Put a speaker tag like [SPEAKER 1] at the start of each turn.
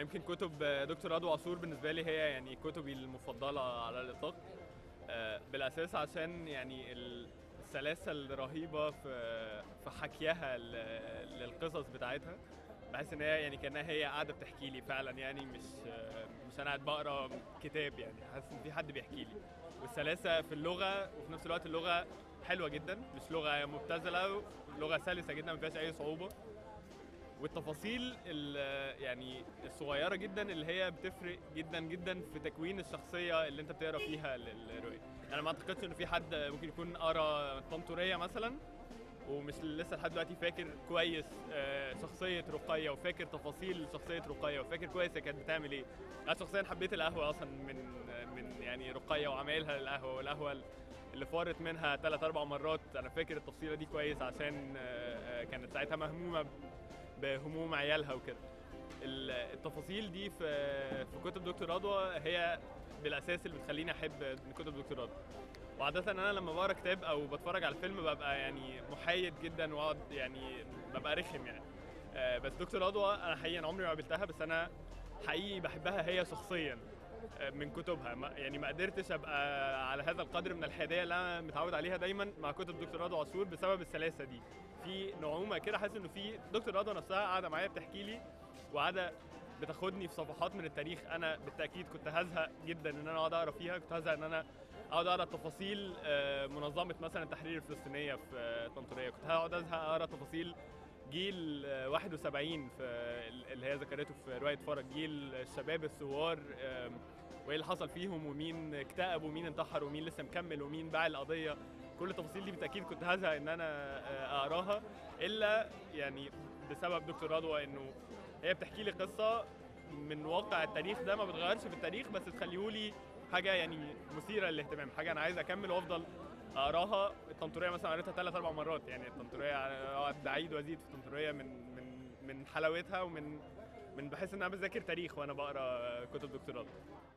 [SPEAKER 1] يمكن كتب دكتور رضوى عاشور بالنسبه لي هي يعني كتبي المفضله على الاطلاق آه، بالاساس عشان يعني السلاسه الرهيبه في في حكيها ل- للقصص بتاعتها بحس ان هي يعني كانها هي قاعده بتحكي لي فعلا يعني مش آه، مش انا قاعد بقرا كتاب يعني حاسس ان في حد بيحكي لي والسلاسه في اللغه وفي نفس الوقت اللغه حلوه جدا مش لغه مبتذله لغه سلسه جدا ما فيهاش اي صعوبه والتفاصيل ال- يعني الصغيره جدا اللي هي بتفرق جدا جدا في تكوين الشخصيه اللي انت بتقرا فيها للروايه انا ما اعتقدش ان في حد ممكن يكون قرا طنطوريه مثلا ومش لسه لحد دلوقتي فاكر كويس آه، شخصيه رقيه وفاكر تفاصيل شخصيه رقيه وفاكر كويس هي كانت بتعمل ايه انا شخصيا حبيت القهوه اصلا من من يعني رقيه وعمايلها للقهوه والقهوه اللي فارت منها ثلاث اربع مرات انا فاكر التفصيله دي كويس عشان آه، آه، كانت ساعتها مهمومه بهموم عيالها وكده ال- التفاصيل دي في في كتب دكتور رضوى هي بالاساس اللي بتخليني احب كتب دكتور رضوى وعادة انا لما بقرا كتاب او بتفرج على الفيلم ببقى يعني محايد جدا واقعد يعني ببقى رخم يعني آه، بس دكتور رضوى انا حقيقي عمري ما قابلتها بس انا حقيقي بحبها هي شخصيا آه، من كتبها ما- يعني ما قدرتش ابقى على هذا القدر من الحياديه اللي انا متعود عليها دايما مع كتب دكتور رضوى عاشور بسبب السلاسه دي في نعومه كده حاسس انه في دكتور رضوى نفسها قاعده معايا بتحكي لي وقاعده بتاخدني في صفحات من التاريخ انا بالتاكيد كنت هزهق جدا ان انا اقعد اقرا فيها كنت هزهق ان انا اقعد اقرا تفاصيل آه، منظمه مثلا التحرير الفلسطينيه في آه، طنطوريه كنت هقعد ازهق اقرا تفاصيل جيل آه، 71 في ال- اللي هي ذكرته في روايه فرج جيل الشباب الثوار آم، وايه اللي حصل فيهم ومين اكتئب ومين انتحر ومين لسه مكمل ومين باع القضيه كل التفاصيل دي بالتاكيد كنت هزهق ان انا آه، اقراها الا يعني بسبب دكتور رضوى انه هي بتحكي لي قصه من واقع التاريخ ده ما بتغيرش في التاريخ بس تخليهولي حاجه يعني مثيره للاهتمام حاجه انا عايز اكمل وافضل اقراها الطنطوريه مثلا قريتها ثلاث اربع مرات يعني الطنطوريه اقعد اعيد وازيد في الطنطوريه من من من حلاوتها ومن من بحس ان انا بذاكر تاريخ وانا بقرا كتب دكتور رضوى